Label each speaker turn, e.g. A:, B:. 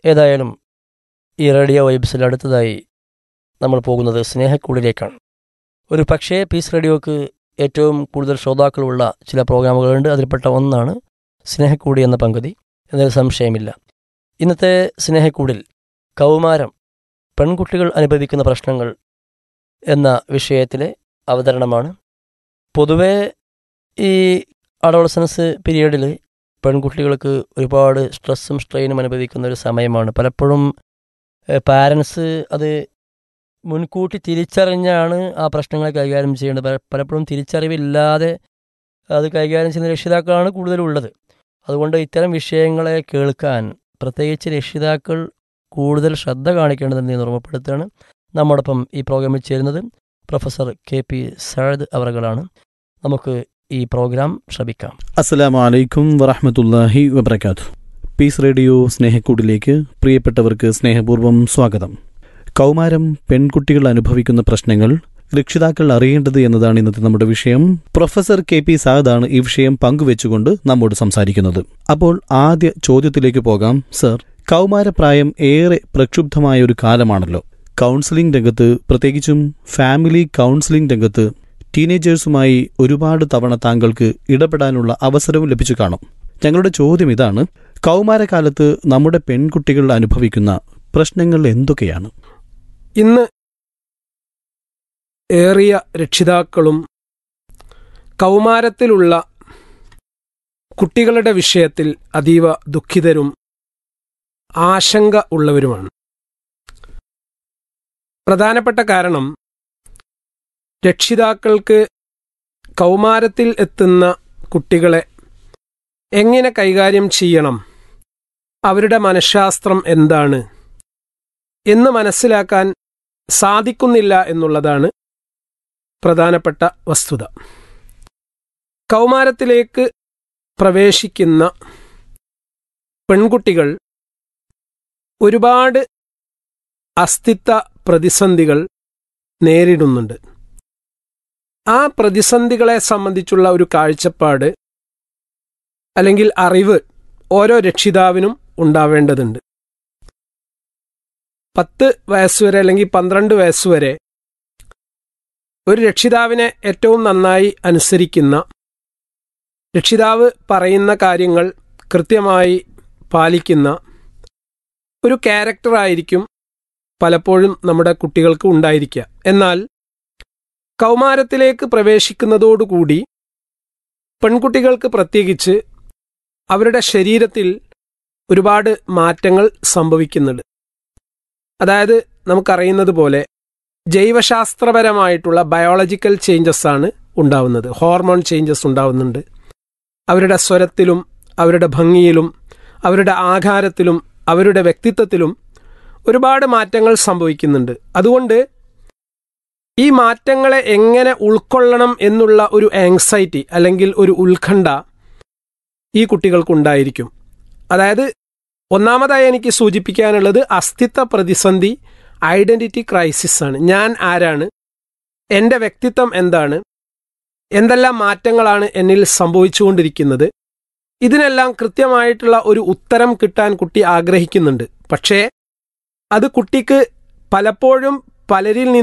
A: ഏതായാലും ഈ റേഡിയോ വൈബ്സിൽ അടുത്തതായി നമ്മൾ പോകുന്നത് സ്നേഹക്കൂടിലേക്കാണ് ഒരു പക്ഷേ പീസ് റേഡിയോക്ക് ഏറ്റവും കൂടുതൽ ശ്രോതാക്കളുള്ള ചില പ്രോഗ്രാമുകളുണ്ട് അതിൽപ്പെട്ട ഒന്നാണ് സ്നേഹക്കൂടി എന്ന പങ്കുതി എന്നൊരു സംശയമില്ല ഇന്നത്തെ സ്നേഹക്കൂടിൽ കൗമാരം പെൺകുട്ടികൾ അനുഭവിക്കുന്ന പ്രശ്നങ്ങൾ എന്ന വിഷയത്തിലെ അവതരണമാണ് പൊതുവേ ഈ അഡോളസൻസ് പീരീഡിൽ പെൺകുട്ടികൾക്ക് ഒരുപാട് സ്ട്രെസ്സും സ്ട്രെയിനും അനുഭവിക്കുന്ന ഒരു സമയമാണ് പലപ്പോഴും പാരൻസ് അത് മുൻകൂട്ടി തിരിച്ചറിഞ്ഞാണ് ആ പ്രശ്നങ്ങൾ കൈകാര്യം ചെയ്യേണ്ടത് പല- പലപ്പോഴും തിരിച്ചറിവില്ലാതെ അത് കൈകാര്യം ചെയ്യുന്ന രക്ഷിതാക്കളാണ് കൂടുതലുള്ളത് അതുകൊണ്ട് ഇത്തരം വിഷയങ്ങളെ കേൾക്കാൻ പ്രത്യേകിച്ച് രക്ഷിതാക്കൾ കൂടുതൽ ശ്രദ്ധ കാണിക്കേണ്ടതെന്ന് ഞാൻ ഓർമ്മപ്പെടുത്തുകയാണ് നമ്മോടൊപ്പം ഈ പ്രോഗ്രാമിൽ ചേരുന്നത് പ്രൊഫസർ കെ പി സഴദ് അവറുകളാണ് നമുക്ക് ഈ പ്രോഗ്രാം ശ്രമിക്കാം
B: അസ്സലാമു അലൈക്കും വറഹ്മത്തുള്ളാഹി വബർക്കാത്തു പീസ് റേഡിയോ സ്നേഹക്കൂടിലേക്ക് പ്രിയപ്പെട്ടവർക്ക് സ്നേഹപൂർവ്വം സ്വാഗതം കൗമാരം പെൺകുട്ടികൾ അനുഭവിക്കുന്ന പ്രശ്നങ്ങൾ രക്ഷിതാക്കൾ അറിയേണ്ടത് എന്നതാണ് ഇന്നത്തെ നമ്മുടെ വിഷയം പ്രൊഫസർ കെ പി സാദാണ് ഈ വിഷയം പങ്കുവെച്ചുകൊണ്ട് നമ്മോട് സംസാരിക്കുന്നത് അപ്പോൾ ആദ്യ ചോദ്യത്തിലേക്ക് പോകാം സർ കൗമാരപ്രായം ഏറെ പ്രക്ഷുബ്ധമായ ഒരു കാലമാണല്ലോ കൗൺസിലിംഗ് രംഗത്ത് പ്രത്യേകിച്ചും ഫാമിലി കൗൺസിലിംഗ് രംഗത്ത് ടീനേജേഴ്സുമായി ഒരുപാട് തവണ താങ്കൾക്ക് ഇടപെടാനുള്ള അവസരവും ലഭിച്ചു കാണും ഞങ്ങളുടെ ചോദ്യം ഇതാണ് കൗമാരകാലത്ത് നമ്മുടെ പെൺകുട്ടികൾ അനുഭവിക്കുന്ന പ്രശ്നങ്ങൾ എന്തൊക്കെയാണ്
C: ഇന്ന് ഏറിയ രക്ഷിതാക്കളും കൗമാരത്തിലുള്ള കുട്ടികളുടെ വിഷയത്തിൽ അതീവ ദുഃഖിതരും ആശങ്ക ഉള്ളവരുമാണ് പ്രധാനപ്പെട്ട കാരണം രക്ഷിതാക്കൾക്ക് കൗമാരത്തിൽ എത്തുന്ന കുട്ടികളെ എങ്ങനെ കൈകാര്യം ചെയ്യണം അവരുടെ മനഃശാസ്ത്രം എന്താണ് എന്ന് മനസ്സിലാക്കാൻ സാധിക്കുന്നില്ല എന്നുള്ളതാണ് പ്രധാനപ്പെട്ട വസ്തുത കൗമാരത്തിലേക്ക് പ്രവേശിക്കുന്ന പെൺകുട്ടികൾ ഒരുപാട് അസ്തിത്വ പ്രതിസന്ധികൾ നേരിടുന്നുണ്ട് ആ പ്രതിസന്ധികളെ സംബന്ധിച്ചുള്ള ഒരു കാഴ്ചപ്പാട് അല്ലെങ്കിൽ അറിവ് ഓരോ രക്ഷിതാവിനും ഉണ്ടാവേണ്ടതുണ്ട് പത്ത് വയസ്സുവരെ അല്ലെങ്കിൽ പന്ത്രണ്ട് വയസ്സുവരെ ഒരു രക്ഷിതാവിനെ ഏറ്റവും നന്നായി അനുസരിക്കുന്ന രക്ഷിതാവ് പറയുന്ന കാര്യങ്ങൾ കൃത്യമായി പാലിക്കുന്ന ഒരു ക്യാരക്ടറായിരിക്കും പലപ്പോഴും നമ്മുടെ കുട്ടികൾക്ക് ഉണ്ടായിരിക്കുക എന്നാൽ കൗമാരത്തിലേക്ക് പ്രവേശിക്കുന്നതോടുകൂടി പെൺകുട്ടികൾക്ക് പ്രത്യേകിച്ച് അവരുടെ ശരീരത്തിൽ ഒരുപാട് മാറ്റങ്ങൾ സംഭവിക്കുന്നുണ്ട് അതായത് നമുക്കറിയുന്നത് പോലെ ജൈവശാസ്ത്രപരമായിട്ടുള്ള ബയോളജിക്കൽ ചേഞ്ചസ് ആണ് ഉണ്ടാവുന്നത് ഹോർമോൺ ചേഞ്ചസ് ഉണ്ടാവുന്നുണ്ട് അവരുടെ സ്വരത്തിലും അവരുടെ ഭംഗിയിലും അവരുടെ ആകാരത്തിലും അവരുടെ വ്യക്തിത്വത്തിലും ഒരുപാട് മാറ്റങ്ങൾ സംഭവിക്കുന്നുണ്ട് അതുകൊണ്ട് ഈ മാറ്റങ്ങളെ എങ്ങനെ ഉൾക്കൊള്ളണം എന്നുള്ള ഒരു ആങ്സൈറ്റി അല്ലെങ്കിൽ ഒരു ഉത്കണ്ഠ ഈ കുട്ടികൾക്കുണ്ടായിരിക്കും അതായത് ഒന്നാമതായി എനിക്ക് സൂചിപ്പിക്കാനുള്ളത് അസ്തിത്വ പ്രതിസന്ധി ഐഡന്റിറ്റി ക്രൈസിസ് ആണ് ഞാൻ ആരാണ് എൻ്റെ വ്യക്തിത്വം എന്താണ് എന്തെല്ലാം മാറ്റങ്ങളാണ് എന്നിൽ സംഭവിച്ചുകൊണ്ടിരിക്കുന്നത് ഇതിനെല്ലാം കൃത്യമായിട്ടുള്ള ഒരു ഉത്തരം കിട്ടാൻ കുട്ടി ആഗ്രഹിക്കുന്നുണ്ട് പക്ഷേ അത് കുട്ടിക്ക് പലപ്പോഴും പലരിൽ നിന്ന്